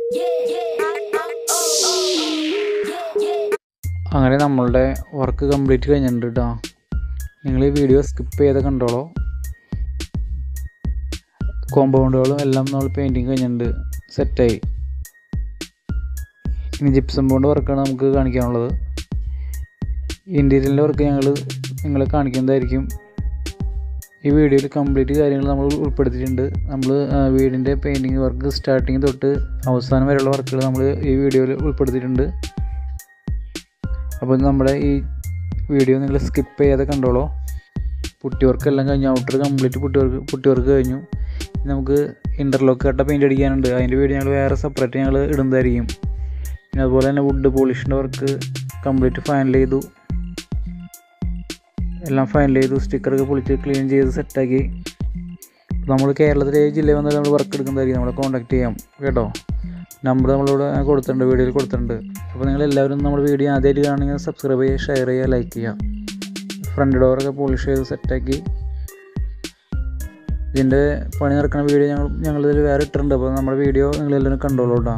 അങ്ങനെ നമ്മളുടെ work complete കഴിഞ്ഞിട്ടുണ്ട് കേട്ടോ നിങ്ങൾ ഈ വീഡിയോ സ്കിപ്പ് ചെയ്ത് കണ്ടോളൂ കോമ്പൗണ്ടുകളും എല്ലാം നമ്മൾ പെയിൻറ്റിങ് കഴിഞ്ഞിട്ടുണ്ട് സെറ്റായി ഇനി ജിപ്സം ബോണ്ട് വർക്കാണ് നമുക്ക് കാണിക്കാനുള്ളത് ഇൻറ്റീരിയലിൻ്റെ വർക്ക് ഞങ്ങൾ നിങ്ങളെ കാണിക്കുന്നതായിരിക്കും ഈ വീഡിയോയിൽ കംപ്ലീറ്റ് കാര്യങ്ങൾ നമ്മൾ ഉൾപ്പെടുത്തിയിട്ടുണ്ട് നമ്മൾ വീടിൻ്റെ പെയിൻറ്റിങ് വർക്ക് സ്റ്റാർട്ടിങ് തൊട്ട് അവസാനം വരെയുള്ള വർക്കുകൾ നമ്മൾ ഈ വീഡിയോയിൽ ഉൾപ്പെടുത്തിയിട്ടുണ്ട് അപ്പോൾ നമ്മുടെ ഈ വീഡിയോ നിങ്ങൾ സ്കിപ്പ് ചെയ്യാതെ കണ്ടോളൂ പുട്ടി വർക്ക് എല്ലാം കഴിഞ്ഞു outer complete putty work putty work കഴിഞ്ഞു ഇനി നമുക്ക് ഇൻ്റർലോക്ക് കട്ട പെയിൻറ്റ് അടിക്കാനുണ്ട് അതിൻ്റെ വീഡിയോ ഞങ്ങൾ വേറെ സെപ്പറേറ്റ് ഞങ്ങൾ ഇടുന്നതായിരിക്കും പിന്നെ അതുപോലെ തന്നെ വുഡ് പോളിഷിൻ്റെ വർക്ക് കംപ്ലീറ്റ് ഫൈനൽ ചെയ്തു എല്ലാം ഫൈനൽ ചെയ്തു സ്റ്റിക്കറൊക്കെ പൊളിച്ച് ക്ലീൻ ചെയ്ത് സെറ്റാക്കി നമ്മൾ കേരളത്തിലെ ഏത് ജില്ലയിൽ വന്നാൽ നമ്മൾ വർക്ക് എടുക്കുന്നതായിരിക്കും നമ്മളെ കോൺടാക്ട് ചെയ്യാം കേട്ടോ നമ്പർ നമ്മളിവിടെ കൊടുത്തിട്ടുണ്ട് വീഡിയോയിൽ കൊടുത്തിട്ടുണ്ട് അപ്പോൾ നിങ്ങൾ എല്ലാവരും നമ്മുടെ വീഡിയോ ആദ്യമായിട്ട് കാണുമെങ്കിൽ സബ്സ്ക്രൈബ് ചെയ്യുക ഷെയർ ചെയ്യുക ലൈക്ക് ചെയ്യുക ഫ്രണ്ട് ഡോറൊക്കെ പോളിഷ് ചെയ്ത് സെറ്റാക്കി ഇതിൻ്റെ പണി നടക്കുന്ന വീഡിയോ ഞങ്ങൾ ഞങ്ങളിതിൽ വേറെ ഇട്ടിട്ടുണ്ട് അപ്പോൾ നമ്മുടെ വീഡിയോ നിങ്ങളെല്ലാവരും കണ്ടോളൂ കേട്ടോ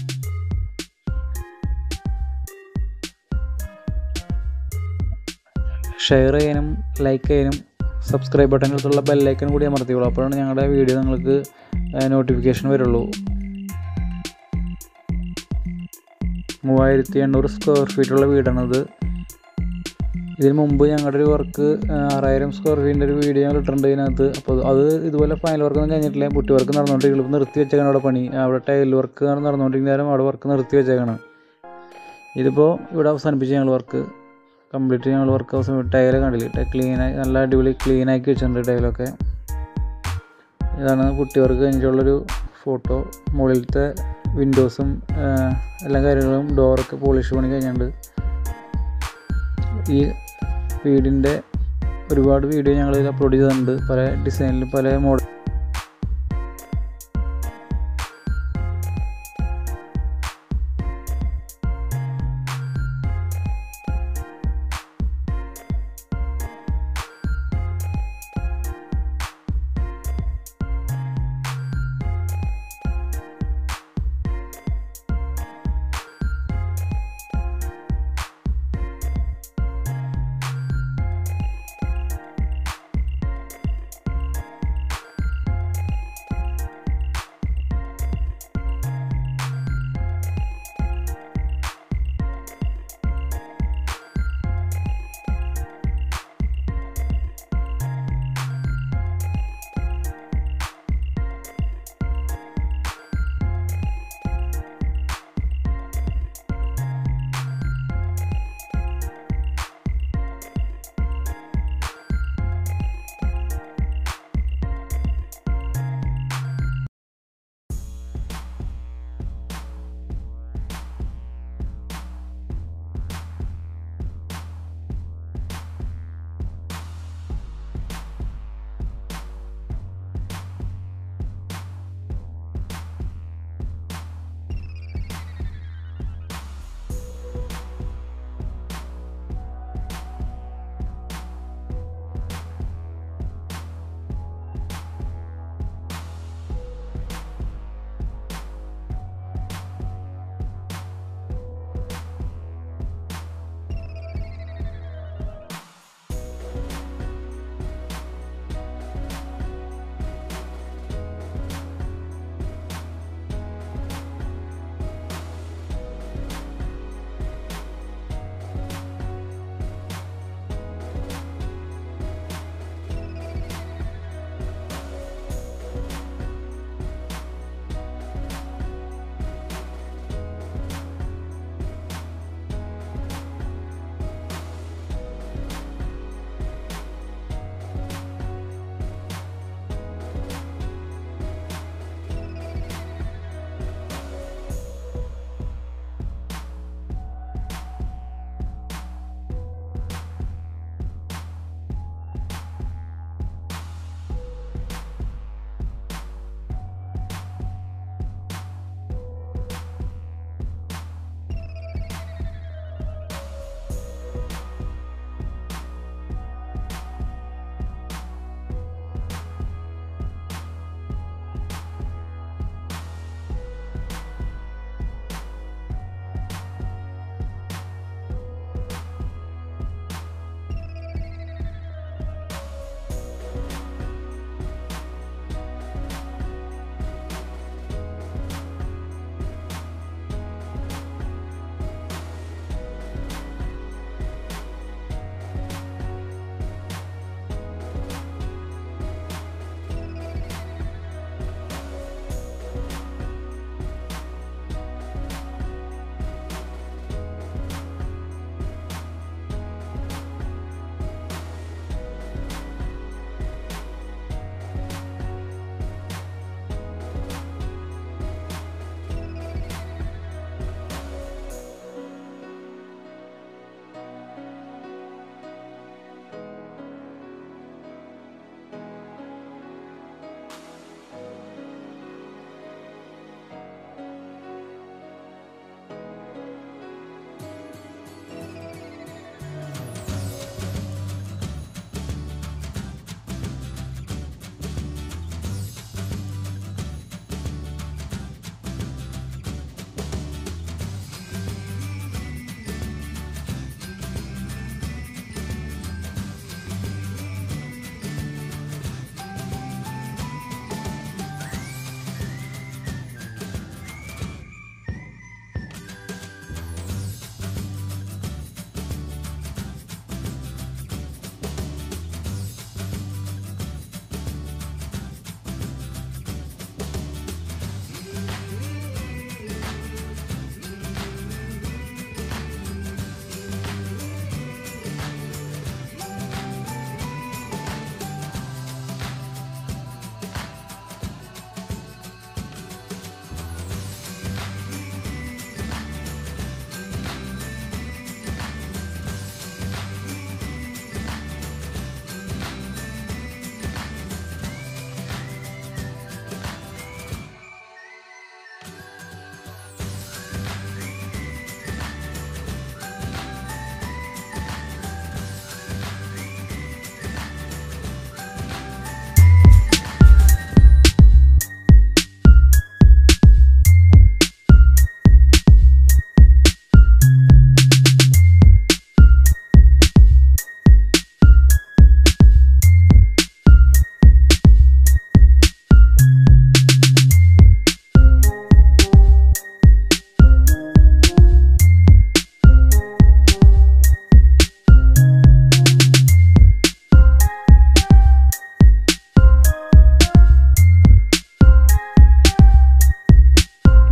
ഷെയർ ചെയ്യാനും ലൈക്ക് ചെയ്യാനും സബ്സ്ക്രൈബ് ബട്ടണിലുള്ള ബെല്ലൈക്കൻ കൂടി അമർത്തിയോളൂ അപ്പോഴാണ് ഞങ്ങളുടെ വീഡിയോ നിങ്ങൾക്ക് നോട്ടിഫിക്കേഷൻ വരുള്ളൂ മൂവായിരത്തി എണ്ണൂറ് സ്ക്വയർ ഫീറ്റുള്ള വീടാണിത് ഇതിന് മുമ്പ് ഞങ്ങളുടെ ഒരു വർക്ക് ആറായിരം സ്ക്വയർ ഫീറ്റിൻ്റെ ഒരു വീഡിയോ ഞങ്ങൾ ഇട്ടിട്ടുണ്ട് ഇതിനകത്ത് അപ്പോൾ അത് ഇതുപോലെ ഫൈനൽ വർക്കൊന്നും കഴിഞ്ഞിട്ടില്ല പുട്ടി വർക്ക് നടന്നുകൊണ്ടിരിക്കുന്നത് ഇപ്പോൾ നിർത്തി വെച്ചേക്കാണ് അവിടെ പണി അവിടെ ടൈൽ വർക്ക് നടന്നുകൊണ്ടിരിക്കുന്നേരം അവിടെ വർക്ക് നിർത്തി വെച്ചേക്കാണ് ഇതിപ്പോൾ ഇവിടെ അവസാനിപ്പിച്ച് ഞങ്ങൾ വർക്ക് കംപ്ലീറ്റ് ഞങ്ങൾ വർക്ക് അവസാനം ടൈല് കണ്ടില്ല ക്ലീനായി നല്ല അടിപൊളി ക്ലീനാക്കി വെച്ചിട്ടുണ്ട് ടൈലൊക്കെ ഇതാണ് പുട്ടി വർക്ക് കഴിഞ്ഞിട്ടുള്ളൊരു ഫോട്ടോ മുകളിലത്തെ വിൻഡോസും എല്ലാ കാര്യങ്ങളും ഡോറൊക്കെ പോളിഷ് പണി കഴിഞ്ഞിട്ടുണ്ട് ഈ വീടിൻ്റെ ഒരുപാട് വീഡിയോ ഞങ്ങൾ അപ്ലോഡ് ചെയ്തിട്ടുണ്ട് പല ഡിസൈനിലും പല മോഡൽ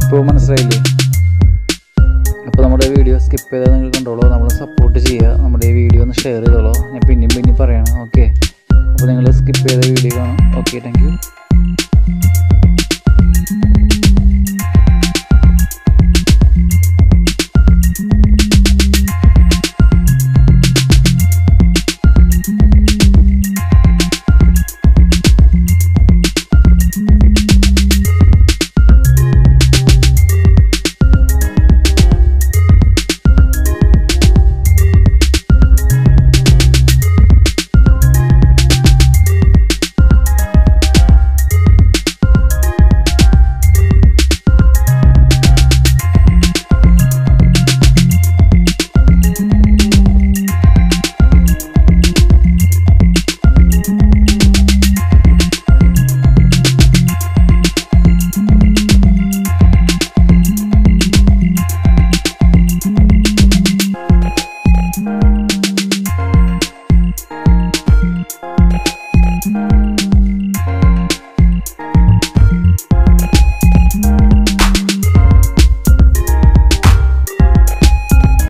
ഇപ്പോൾ മനസ്സിലായില്ലേ അപ്പോൾ നമ്മുടെ വീഡിയോ സ്കിപ്പ് ചെയ്താൽ നിങ്ങൾ കണ്ടോളൂ നമ്മൾ സപ്പോർട്ട് ചെയ്യുക നമ്മുടെ ഈ വീഡിയോ ഒന്ന് ഷെയർ ചെയ്തോളൂ ഞാൻ പിന്നെയും പിന്നെയും പറയണം ഓക്കെ അപ്പോൾ നിങ്ങൾ സ്കിപ്പ് ചെയ്ത വീഡിയോ കാണാം ഓക്കെ താങ്ക് യു